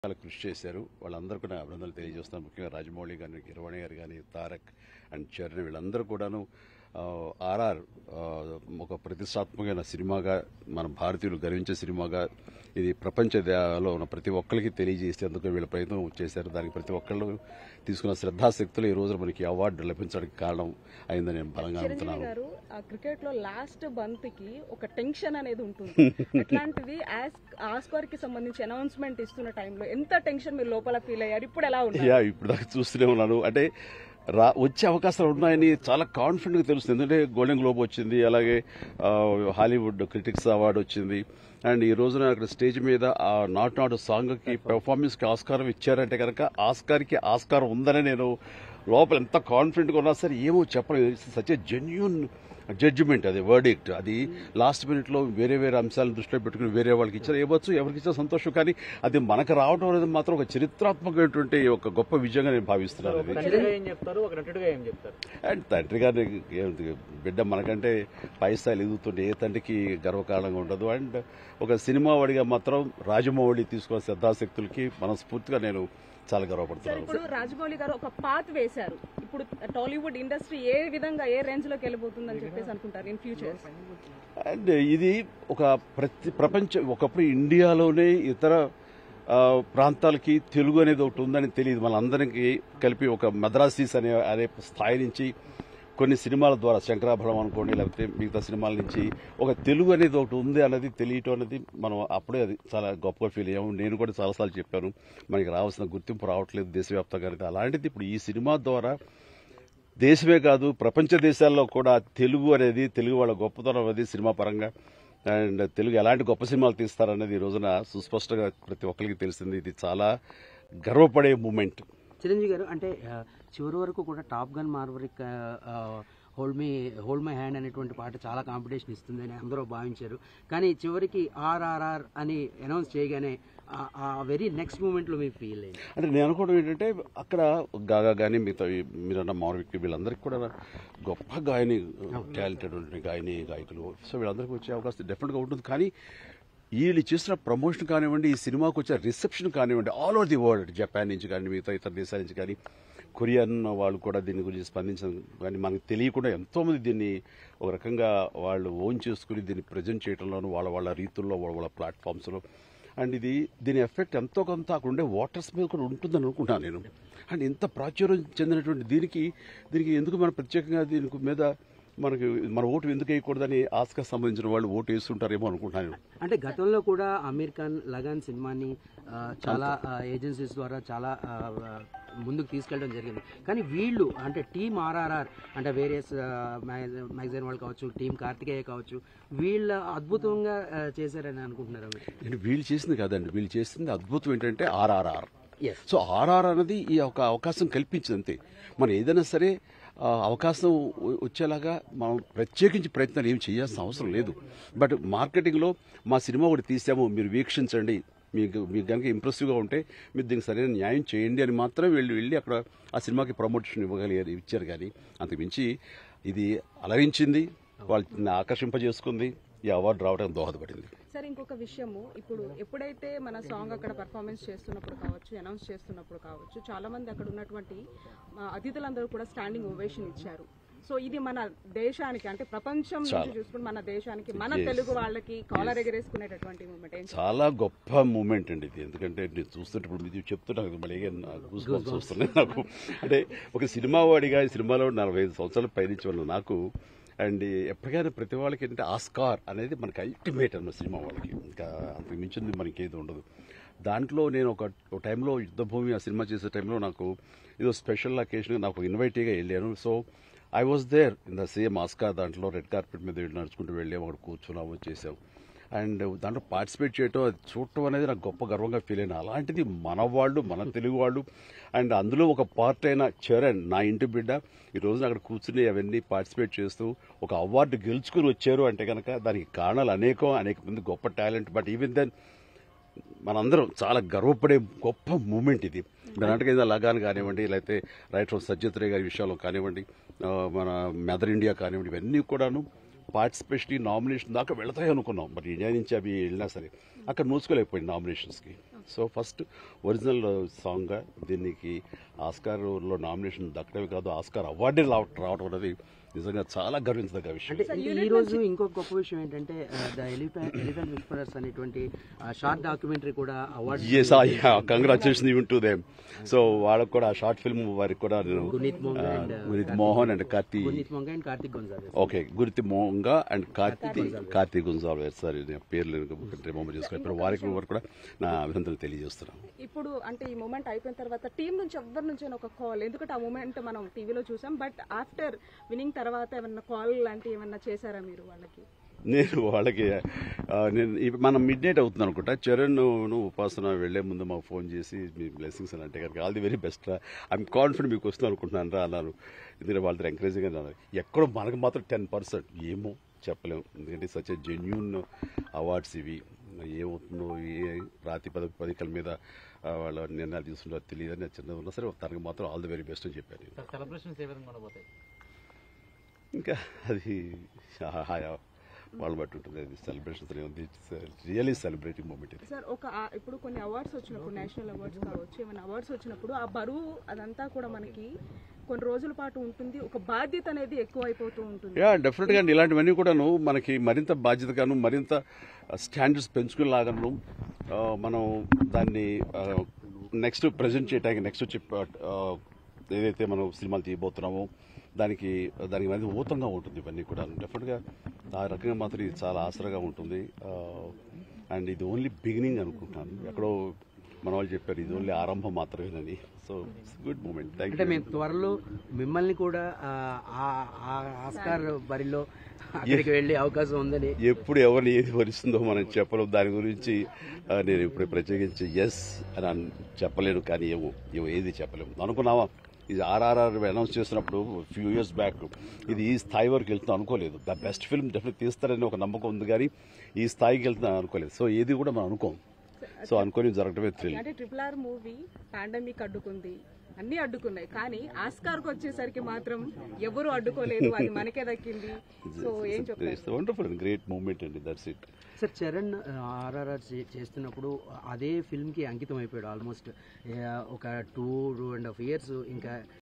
చాలా కృషి చేశారు వాళ్ళందరూ కూడా అభినందనలు తెలియజేస్తున్నాను ముఖ్యంగా రాజమౌళి గారిని కిరవాణి గారు కానీ తారక్ అండ్ చరణ్ వీళ్ళందరూ కూడాను ఆర్ఆర్ ఒక ప్రతిష్టాత్మకమైన సినిమాగా మన భారతీయులు గర్వించే సినిమాగా ఇది ప్రపంచ దేశంలో ఉన్న ప్రతి ఒక్కరికి తెలియజేసేందుకు వీళ్ళ ప్రయత్నం చేశారు దానికి ప్రతి ఒక్కళ్ళు తీసుకున్న శ్రద్ధాశక్తులు ఈ రోజు మనకి అవార్డు లభించడానికి కారణం అయిందని నేను బలంగా చిరంజీవి నమ్ముతున్నాను గారు ఆ క్రికెట్ లో లాస్ట్ బంత్ కి ఒక టెన్షన్ అనేది ఉంటుంది అట్లాంటిది ఆస్కార్ కి సంబంధించి అనౌన్స్మెంట్ ఇస్తున్న టైంలో ఎంత టెన్షన్ మీరు లోపల ఫీల్ అయ్యారు ఇప్పుడు ఎలా ఉన్నారు యా ఇప్పుడు దాకా చూస్తూనే ఉన్నాను అంటే రా వచ్చే అవకాశాలు ఉన్నాయని చాలా కాన్ఫిడెంట్గా తెలుస్తుంది ఎందుకంటే గోల్డెన్ గ్లోబ్ వచ్చింది అలాగే ఆ, హాలీవుడ్ క్రిటిక్స్ అవార్డు వచ్చింది అండ్ ఈ రోజున అక్కడ స్టేజ్ మీద ఆ నాట్ నాట్ సాంగ్కి పెర్ఫార్మెన్స్కి ఆస్కారం ఇచ్చారంటే కనుక ఆస్కార్కి ఆస్కారం ఉందని నేను లోపల ఎంత కాన్ఫిడెంట్గా ఉన్నా సరే ఏమో చెప్పలేదు సచ్ జెన్యున్ జడ్జిమెంట్ అది వర్డిక్ట్ అది లాస్ట్ మినిట్ లో వేరే వేరే అంశాలను దృష్టిలో పెట్టుకుని వేరే వాళ్ళకి ఇచ్చారు ఇవ్వచ్చు ఎవరికి ఇచ్చినా సంతోషం కానీ అది మనకు రావడం అనేది మాత్రం ఒక చరిత్రాత్మకమైనటువంటి ఒక గొప్ప విజయంగా నేను భావిస్తున్నాను ఒక అది తండ్రిగా ఏం చెప్తారు ఒక నటుడిగా ఏం చెప్తారు అండ్ తండ్రి గారిని ఏమిటి, బిడ్డ మనకంటే పై స్థాయిలు ఎదుగుతుంటే ఏ తండ్రికి గర్వకారణంగా ఉండదు అండ్ ఒక సినిమా వాడిగా మాత్రం రాజమౌళి తీసుకున్న శ్రద్ధాశక్తులకి మనస్ఫూర్తిగా నేను చాలా సార్ గర్వపడుతున్నాను ఇప్పుడు రాజమౌళి గారు ఒక పాత్ వేశారు ఇప్పుడు టాలీవుడ్ ఇండస్ట్రీ ఏ విధంగా ఏ రేంజ్ లోకి వెళ్ళిపోతుందని చెప్పేసి అనుకుంటారు ఇన్ ఫ్యూచర్ అండ్ ఇది ఒక ప్రతి ప్రపంచ ఒకప్పుడు ఇండియాలోనే ఇతర ఆ, ప్రాంతాలకి తెలుగు అనేది ఒకటి ఉందని తెలియదు మనందరికీ కలిపి ఒక మద్రాసీస్ అనే అనే స్థాయి నుంచి కొన్ని సినిమాల ద్వారా శంకరాభరణం అనుకోండి లేకపోతే మిగతా సినిమాల నుంచి ఒక తెలుగు అనేది ఒకటి ఉంది అనేది తెలియటం అనేది మనం అప్పుడే అది చాలా గొప్పగా ఫీల్ అయ్యాము నేను కూడా చాలాసార్లు చెప్పాను మనకి రావాల్సిన గుర్తింపు రావట్లేదు దేశవ్యాప్తంగా అనేది అలాంటిది ఇప్పుడు ఈ సినిమా ద్వారా దేశమే కాదు ప్రపంచ దేశాల్లో కూడా తెలుగు అనేది తెలుగు వాళ్ళ గొప్పతనం అనేది సినిమా పరంగా అండ్ తెలుగు ఎలాంటి గొప్ప సినిమాలు తీస్తారనేది ఈ రోజున సుస్పష్టంగా ప్రతి ఒక్కరికి తెలిసింది ఇది చాలా గర్వపడే మూమెంట్ చిరంజీవి గారు అంటే ఆ, చివరి వరకు కూడా Top Gun Maverick hold me hold my hand అనేటువంటి పాట చాలా కాంపిటీషన్ ఇస్తుంది అని అందరూ భావించారు కానీ చివరికి ఆర్ఆర్ఆర్ అని అనౌన్స్ చేయగానే ఆ- ఆ వెరీ నెక్స్ట్ మూమెంట్లో మీ ఫీల్ అయింది అంటే నేను అనుకోవడం ఏంటంటే అక్కడ గాగా కానీ మిగతా ఈ మీరన్న మారవిక్ వీళ్ళందరికీ కూడా గొప్ప గాయని టాలెంటెడ్ గాయని గాయకులు సో వీళ్ళందరికీ వచ్చే అవకాశం డెఫినెట్గా ఉంటుంది కానీ వీళ్ళు చేసిన ప్రమోషన్ కానివ్వండి ఈ సినిమాకి వచ్చే రిసెప్షన్ కానివ్వండి all over the world Japan నుంచి కానీ మిగతా ఇతర దేశాల నుంచి కానీ కొరియన్ వాళ్ళు కూడా దీని గురించి స్పందించడం కానీ మనకు తెలియకుండా ఎంతోమంది దీన్ని ఒక రకంగా వాళ్ళు ఓన్ చేసుకుని దీన్ని ప్రజెంట్ చేయడంలోనూ వాళ్ళ వాళ్ళ రీతుల్లో వాళ్ళ వాళ్ళ ప్లాట్ఫామ్స్లో అండ్ ఇది దీని ఎఫెక్ట్ ఎంతో కొంత అక్కడ ఉండే వాటర్స్ మీద కూడా ఉంటుందని అనుకుంటున్నాను నేను అండ్ ఇంత ప్రాచుర్యం చెందినటువంటి దీనికి దీనికి ఎందుకు మనం ప్రత్యేకంగా దీనికి మీద మనకి మన ఓటు ఎందుకు వేయకూడదని ఆస్కా సంబంధించిన వాళ్ళు ఓటు వేస్తుంటారేమో అనుకుంటున్నాను నేను. అంటే గతంలో కూడా అమీర్ ఖాన్ లగాన్ సినిమాని ఆ, చాలా ఏజెన్సీస్ ద్వారా చాలా ఆ, ఆ, ముందుకు తీసుకెళ్ళడం జరిగింది కానీ వీళ్ళు అంటే టీమ్ ఆర్ఆర్ఆర్ అంటే వేరియస్ మ్యాగజైన్ వాళ్ళు కావచ్చు టీం కార్తికేయ కావచ్చు వీళ్ళ అద్భుతంగా ఆ, చేశారని అనుకుంటున్నారు మీరు నేను వీళ్ళు చేసింది కాదండి వీళ్ళు చేసింది అద్భుతం ఏంటంటే ఆర్ఆర్ఆర్ Yes. సో ఆర్ఆర్ అనేది ఈ ఒక అవకాశం కల్పించింది అంతే మనం ఏదైనా సరే ఆ, అవకాశం వ- వచ్చేలాగా మనం ప్రత్యేకించి ప్రయత్నాలు ఏమి చేయాల్సిన అవసరం లేదు బట్ మార్కెటింగ్లో మా సినిమా ఒకటి తీసాము మీరు వీక్షించండి మీకు మీకు కనుక ఇంప్రెసివ్గా ఉంటే మీరు దీనికి సరైన న్యాయం చేయండి అని మాత్రమే వెళ్ళి వెళ్ళి అక్కడ ఆ సినిమాకి ప్రమోషన్ ఇవ్వగలిగారు ఇచ్చారు కానీ అంతకుమించి ఇది అలరించింది వాళ్ళని ఆకర్షింపజేసుకుంది ఈ అవార్డు రావడానికి దోహదపడింది సార్ ఇంకొక విషయము ఇప్పుడు ఎప్పుడైతే మన సాంగ్ అక్కడ పర్ఫార్మెన్స్ చేస్తున్నప్పుడు కావచ్చు అనౌన్స్ చేస్తున్నప్పుడు కావచ్చు చాలా మంది అక్కడ ఉన్నటువంటి ఆ, అతిథులందరూ కూడా స్టాండింగ్ ఓవేషన్ ఇచ్చారు సో ఇది మన దేశానికి అంటే ప్రపంచం నుంచి చూసుకుని మన దేశానికి మన తెలుగు వాళ్ళకి కాలర్ ఎగరేసుకునేటటువంటి మూమెంట్ ఏం చాలా గొప్ప మూమెంట్ అండి ఇది ఎందుకంటే నేను చూస్తుంటే ఇప్పుడు మీరు చెప్తుంటే నాకు మళ్ళీ గూస్ బంప్స్ వస్తున్నాయి నాకు అంటే ఒక సినిమా వాడిగా ఈ సినిమాలో నలభై ఐదు సంవత్సరాలు పయనించి ఉన్న నాకు అండ్ ఎప్పటికైనా ప్రతి వాళ్ళకి ఏంటంటే ఆస్కార్ అనేది మనకి అల్టిమేట్ అన్న సినిమా వాళ్ళకి ఇంకా అంతకు మించింది మనకి ఏది ఉండదు దాంట్లో నేను ఒక ఒక టైంలో యుద్ధభూమి ఆ సినిమా చేసే టైంలో నాకు ఏదో స్పెషల్ అకేషన్ నాకు ఇన్వైటీగా వెళ్ళాను so I was there in the same Oscar దాంట్లో రెడ్ కార్పెట్ మీద వెళ్ళి నడుచుకుంటూ వెళ్ళాము అక్కడ కూర్చున్నాము చేసాము అండ్ దాంట్లో పార్టిసిపేట్ చేయటం అది చూడటం అనేది నాకు గొప్ప గర్వంగా ఫీల్ అయిన అలాంటిది మన వాళ్ళు మన తెలుగు వాళ్ళు అండ్ అందులో ఒక పార్ట్ అయిన చరణ్ నా ఇంటి బిడ్డ ఈ రోజున అక్కడ కూర్చుని అవన్నీ పార్టిసిపేట్ చేస్తూ ఒక అవార్డు గెలుచుకుని వచ్చారు అంటే కనుక దానికి కారణాలు అనేకం అనేక మంది గొప్ప టాలెంట్ బట్ ఈవెన్ దెన్ మనందరం చాలా గర్వపడే గొప్ప మూమెంట్ ఇది నాటకైనా లగాన్ కానివ్వండి లేకపోతే రైట్ ఫ్రమ్ సజ్జత్ రే గారి విషయాల్లో కానివ్వండి ఆ, మన మెదర్ ఇండియా కానివ్వండి ఇవన్నీ కూడాను పార్టిసిపేషన్ నామినేషన్ దాకా వెళతాయి అనుకున్నాం బట్ ఇండియా నుంచి అవి వెళ్ళినా సరే అక్కడ నోచుకోలేకపోయింది నామినేషన్స్కి సో ఫస్ట్ ఒరిజినల్ సాంగ్గా దీనికి ఆస్కార్లో నామినేషన్ దక్కడమే కాదు ఆస్కార్ అవార్డే రావటం అనేది నిజంగా చాలా గర్వించదగ్గ విషయం అంటే ఈ రోజు ఇంకొక గొప్ప విషయం ఏంటంటే ద ఎలిఫెంట్ ఎలిఫెంట్ విస్పరర్స్ అనేటువంటి షార్ట్ డాక్యుమెంటరీ కూడా అవార్డు ఎస్ congratulation even to them so వాళ్ళకు కూడా ఆ షార్ట్ ఫిల్మ్ వారికి కూడా నేను గునీత్ మోంగా ఆ, and, Gurit Mohan and Karthi Guneet Monga and Karthik Gonsalves okay గురితి మోహంగా అండ్ కార్తీ కార్తీ గుంజాల్ సార్ పేర్లు రిమంబర్ చేసుకోవాలి వారికి వారు కూడా నా అభినందనలు తెలియజేస్తున్నాను ఇప్పుడు అంటే ఈ మూమెంట్ అయిపోయిన తర్వాత టీం నుంచి ఎవరి నుంచి ఒక కాల్ ఎందుకంటే ఆ మూమెంట్ మనం టీవీలో చూసాం బట్ ఆఫ్టర్ వినింగ్ తర్వాత ఏమన్నా కాల్ లాంటివి ఏమన్నా చేశారా మీరు వాళ్ళకి నేను వాళ్ళకి ఆ, నేను ఇప్పుడు మనం మిడ్ నైట్ అవుతుంది అనుకుంటా చరణ్ నువ్వు ఉపాసన వెళ్లే ముందు మాకు ఫోన్ చేసి మీ బ్లెస్సింగ్స్ అని అంటే కనుక ఆల్ ది వెరీ బెస్ట్ రా ఐఎమ్ కాన్ఫిడెంట్ మీకు వస్తుంది అనుకుంటున్నాను రా అన్నారు ఎందుకంటే వాళ్ళతో ఎంకరేజింగ్ అన్నారు ఎక్కడో మనకు మాత్రం టెన్ పర్సెంట్ ఏమో చెప్పలేము ఎందుకంటే సచ్ జెన్యున్ అవార్డ్స్ ఇవి ఏమవుతుందో ఏ ప్రాతిపదిక పదికల మీద ఆ, వాళ్ళ నిర్ణయాలు తీసుకుంటారో తెలియదు అని చిన్నది ఉన్నా సరే తనకు మాత్రం ఆల్ ది వెరీ బెస్ట్ అని చెప్పాను నేను. సార్ సెలబ్రేషన్స్ ఏ విధంగా ఉండబోతాయి ఇంకా అది ఆయా వాళ్ళు బట్టి ఉంటుంది అది సెలబ్రేషన్స్ ఉంది రియలీ సెలబ్రేటింగ్ మూమెంట్ ఇది సార్ ఒక ఆ- ఇప్పుడు కొన్ని అవార్డ్స్ వచ్చినప్పుడు నేషనల్ అవార్డ్స్ కావచ్చు ఏమైనా అవార్డ్స్ వచ్చినప్పుడు ఆ బరువు అదంతా కూడా మనకి కొన్ని రోజుల పాటు ఉంటుంది ఒక బాధ్యత అనేది ఎక్కువ అయిపోతూ ఉంటుంది యా డెఫినెట్గా అండి ఇలాంటివన్నీ కూడాను మనకి మరింత బాధ్యతగాను మరింత స్టాండర్డ్స్ పెంచుకునేలాగాను ఆ, మనం దాన్ని నెక్స్ట్ ప్రజెంట్ చేయడానికి నెక్స్ట్ వచ్చి ఆ, ఏదైతే మనం సినిమాలు తీయబోతున్నామో దానికి దానికి మరింత ఊతంగా ఉంటుంది ఇవన్నీ కూడా డెఫినెట్గా ఆ రకంగా మాత్రం ఇది చాలా ఆసరాగా ఉంటుంది అండ్ ఇది ఓన్లీ బిగినింగ్ అనుకుంటున్నాను ఎక్కడో మన వాళ్ళు చెప్పారు ఇది ఓన్లీ ఆరంభం మాత్రమేనని సో గుడ్ మూమెంట్ థ్యాంక్ అంటే యూ మేము త్వరలో మిమ్మల్ని కూడా ఆ, ఆ- ఆ ఆస్కార్ బరిలో అక్కడికి వెళ్ళే అవకాశం ఉందని ఎప్పుడు ఎవరిని ఏది వరిస్తుందో మనం చెప్పలేం దాని గురించి ఆ, నేను ఇప్పుడు ప్రత్యేకించి ఎస్ అని అన్- చెప్పలేను కానీ ఏమో ఏమో ఏది చెప్పలేము అనుకున్నావా ఇది ఆర్ఆర్ఆర్ అనౌన్స్ చేసినప్పుడు ఫ్యూ ఇయర్స్ బ్యాక్ ఇది ఈ స్థాయి వరకు వెళ్తుందో అనుకోలేదు ద బెస్ట్ ఫిల్మ్ డెఫినెట్ తీస్తారని ఒక నమ్మకం ఉంది కానీ ఈ స్థాయికి వెళ్తుందని అనుకోలేదు సో ఏది కూడా మనం అనుకోం సో అనుకొని జరగడమే థ్రిల్ అంటే ట్రిపుల్ ఆర్ మూవీ పాండమిక్ అడ్డుకుంది అన్ని అడ్డుకున్నాయి కానీ ఆస్కార్ కు వచ్చేసరికి మాత్రం ఎవరు అడ్డుకోలేదు అది మనకే దక్కింది సో ఏం చెప్తారు వండర్ఫుల్ గ్రేట్ మూమెంట్ అండి that's it sir Charan RRR చేస్తున్నప్పుడు అదే ఫిల్మ్కి అంకితం అయిపోయాడు ఆల్మోస్ట్ ఒక two two and half years ఇంకా